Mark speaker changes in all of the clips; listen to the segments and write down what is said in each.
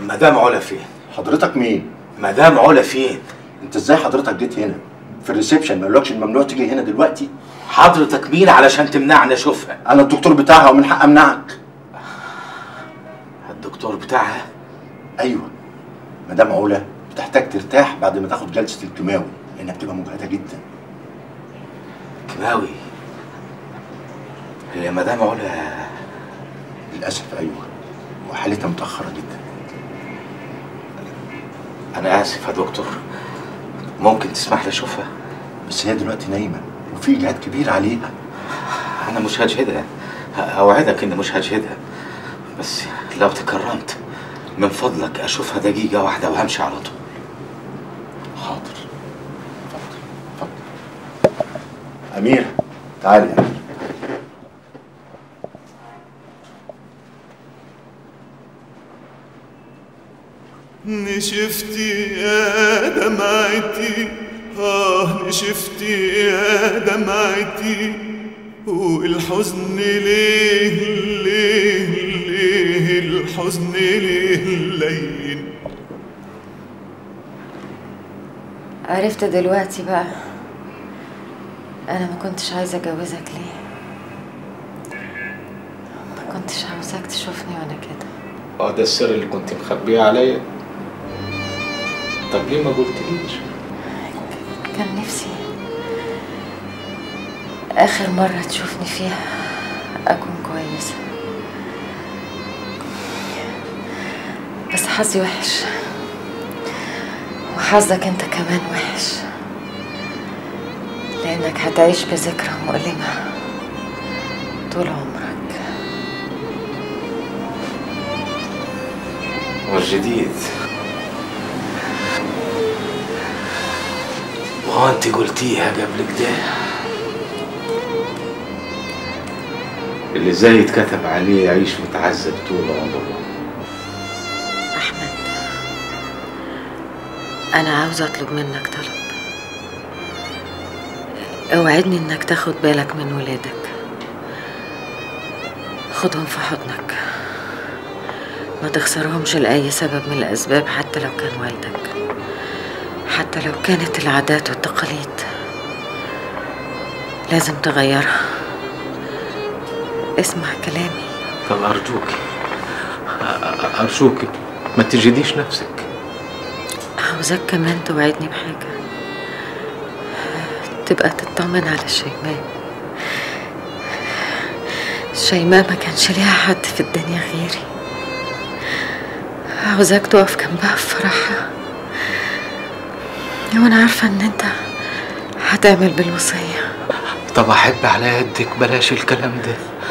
Speaker 1: مدام علا فين
Speaker 2: حضرتك مين؟
Speaker 1: مدام علا فين
Speaker 2: انت ازاي حضرتك جيت هنا؟ في الريسبشن ما قالكش الممنوع تيجي هنا دلوقتي؟
Speaker 1: حضرتك مين علشان تمنعني اشوفها
Speaker 2: انا الدكتور بتاعها ومن حق امنعك
Speaker 1: الدكتور بتاعها
Speaker 2: ايوه مدام علا بتحتاج ترتاح بعد ما تاخد جلسه الكيماوي لانها بتبقى مجهده جدا
Speaker 1: كيماوي هي مدام علا
Speaker 2: للاسف ايوه وحالتها متاخره جدا
Speaker 1: انا اسف يا دكتور ممكن تسمح لي اشوفها
Speaker 2: بس هي دلوقتي نايمه وفي اجهاد كبير عليها
Speaker 1: انا مش هجهدها اوعدك اني مش هجهدها بس لو تكرمت من فضلك اشوفها دقيقه واحده وهمشي على طول
Speaker 2: حاضر اتفضل اتفضل امير تعالي يا امير
Speaker 3: نشفتي يا دمعتي آه نشفتي يا دمعتي والحزن ليه ليه ليه الحزن ليه لين
Speaker 4: عرفت دلوقتي بقى انا ما كنتش عايزه اجوزك ليه ما كنتش عاوزاك تشوفني وانا كده
Speaker 1: اه ده السر اللي كنت مخبيه عليا طب ليه ما قلتليش
Speaker 4: كان نفسي اخر مره تشوفني فيها اكون كويسه بس حظي وحش وحظك انت كمان وحش لانك هتعيش بذكرى مؤلمه طول عمرك
Speaker 1: والجديد وهو انت قلتيها قبل كده اللي زي اتكتب عليه يعيش متعذب طول عمره
Speaker 4: احمد انا عاوزه اطلب منك طلب اوعدني انك تاخد بالك من ولادك خدهم في حضنك ما تخسرهمش لأي سبب من الأسباب حتى لو كان والدك حتى لو كانت العادات والتقاليد لازم تغيرها اسمع كلامي
Speaker 1: طب أرجوك أرجوك ما تجديش نفسك
Speaker 4: عاوزاك كمان توعدني بحاجة تبقى تطمن على شيماء شيماء ما كانش ليها حد في الدنيا غيري عاوزاك تقف جنبها في فرحها وانا عارفة ان انت هتعمل بالوصية
Speaker 1: طب أحب على يدك بلاش الكلام ده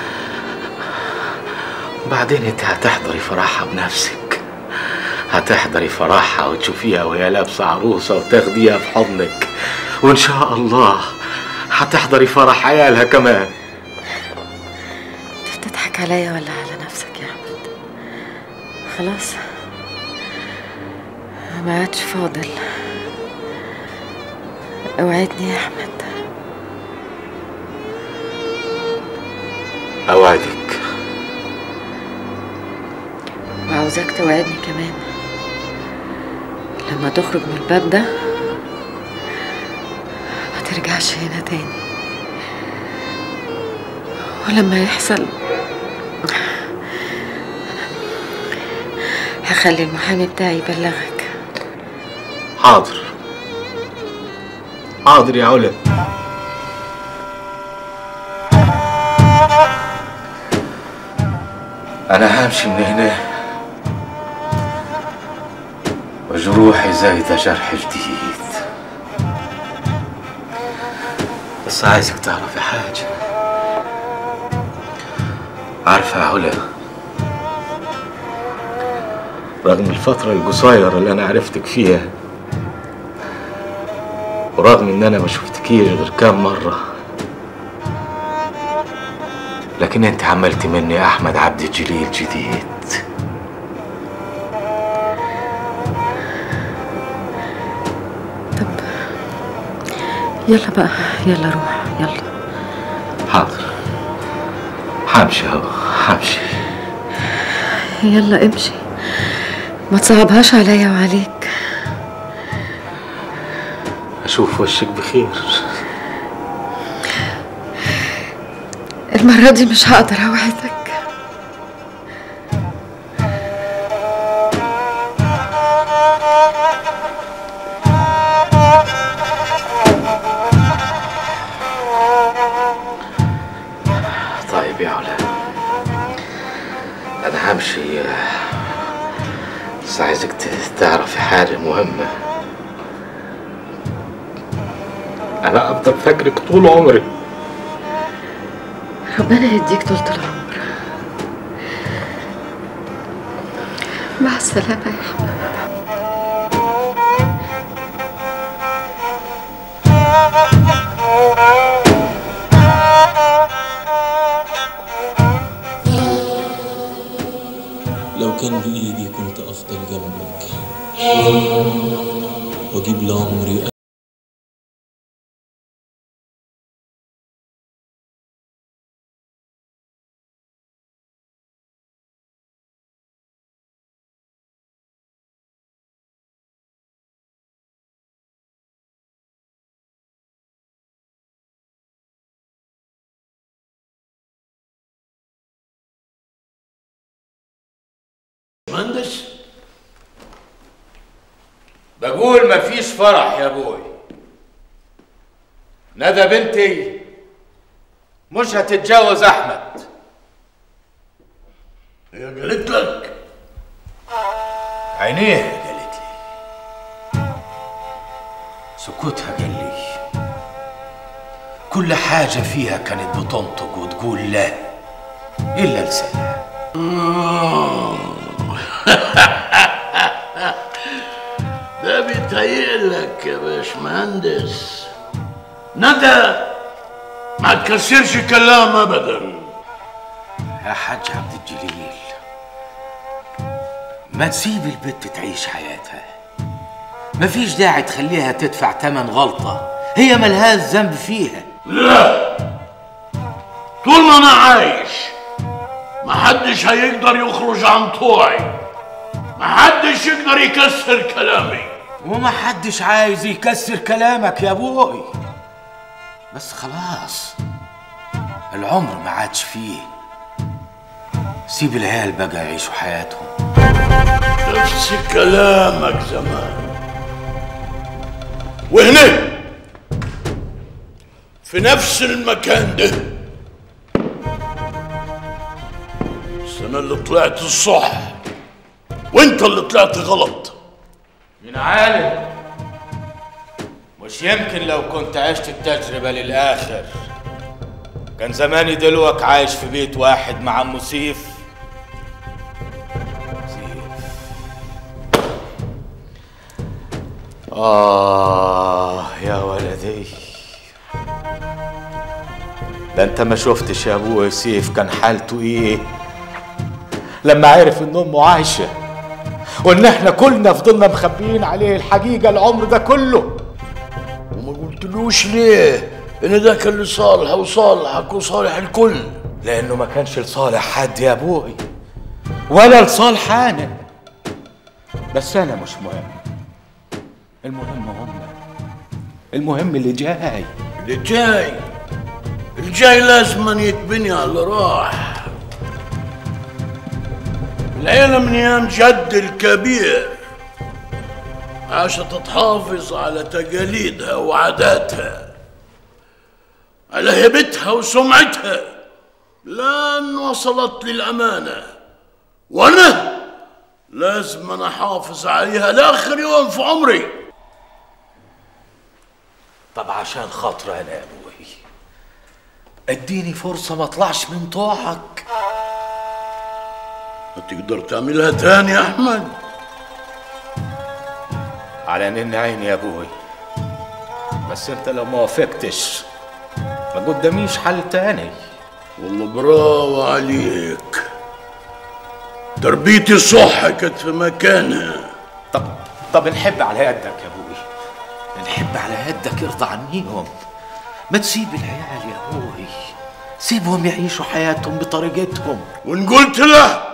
Speaker 1: بعدين انت هتحضري فرحها بنفسك هتحضري فرحها وتشوفيها وهي لابسة عروسة وتاخديها في حضنك وإن شاء الله هتحضري فرح عيالها كمان
Speaker 4: انت بتضحك عليا ولا على نفسك يا احمد خلاص ما عادش فاضل اوعدني يا احمد
Speaker 1: أوعدك
Speaker 4: وعاوزاك توعدني كمان لما تخرج من الباب ده ما ترجعش هنا تاني ولما يحصل هخلي المحامي بتاعي يبلغك
Speaker 1: حاضر حاضر يا علا أنا همشي من هنا وجروحي زايدة جرح جديد بس عايزك تعرفي حاجة عارفة يا علا رغم الفترة القصيرة اللي أنا عرفتك فيها ورغم إن أنا ما شفتكيش غير كام مرة لكن أنت عملت مني أحمد عبد الجليل جديد
Speaker 4: طب يلا بقى يلا روح يلا
Speaker 1: حاضر حمشي أهو حمشي
Speaker 4: يلا امشي ما تصعبهاش عليا وعليك
Speaker 1: اشوف وشك بخير
Speaker 4: المرة دي مش هقدر اوعدك
Speaker 1: طيب يا علا انا همشي بس عايزك ت- تعرفي حاجة مهمة انا افضل فاكرك طول عمري
Speaker 4: ربنا يديك طولة العمر مع السلامة يا حبيبي
Speaker 5: لو كان بإيدي كنت أفضل جنبك وأجيب لعمري
Speaker 6: مهندس بقول مفيش فرح يا ابوي ندى بنتي مش هتتجوز احمد
Speaker 7: هي قالت لك
Speaker 6: عينيها قالت لي سكوتها قال لي كل حاجة فيها كانت بتنطق وتقول لا إلا لسانها
Speaker 7: ده بيتهيألك يا باشمهندس ندى ما تكسرش كلام ابدا
Speaker 6: يا حاج عبد الجليل ما تسيب البت تعيش حياتها مفيش داعي تخليها تدفع تمن غلطة هي ملهاش ذنب فيها
Speaker 7: لا طول ما انا عايش محدش هيقدر يخرج عن طوعي محدش يقدر يكسر كلامي
Speaker 6: وما حدش عايز يكسر كلامك يا ابوي بس خلاص العمر ما عادش فيه سيب العيال بقى يعيشوا حياتهم
Speaker 7: نفس كلامك زمان وهنا في نفس المكان ده السنة اللي طلعت الصح وانت اللي طلعت غلط
Speaker 6: من عالم مش يمكن لو كنت عشت التجربة للآخر كان زماني دلوك عايش في بيت واحد مع عمو سيف سيف آه يا ولدي ده انت ما شفتش يا ابوي سيف كان حالته ايه لما عرف ان امه عايشه وان احنا كلنا فضلنا مخبيين عليه الحقيقه العمر ده كله
Speaker 7: وما قلتلوش ليه ان ده كان لصالح وصالحك وصالح الكل
Speaker 6: لانه ما كانش لصالح حد يا ابوي ولا لصالح انا بس انا مش مهم المهم هم المهم اللي جاي
Speaker 7: اللي جاي الجاي لازم يتبني على اللي راح العيلة من ايام جد الكبير عاشت تحافظ على تقاليدها وعاداتها على هيبتها وسمعتها لان وصلت للامانه وانا لازم انا احافظ عليها لاخر يوم في عمري
Speaker 6: طب عشان خاطر انا يا ابوي اديني فرصه ما اطلعش من طوعك
Speaker 7: هتقدر تعملها تاني يا احمد
Speaker 6: على نن عيني يا ابوي بس انت لو ما وافقتش ما قداميش حل تاني
Speaker 7: والله برافو عليك تربيتي صح كانت في مكانها
Speaker 6: طب طب نحب على يدك يا ابوي نحب على يدك ارضى عنيهم ما تسيب العيال يا ابوي سيبهم يعيشوا حياتهم بطريقتهم
Speaker 7: وان قلت له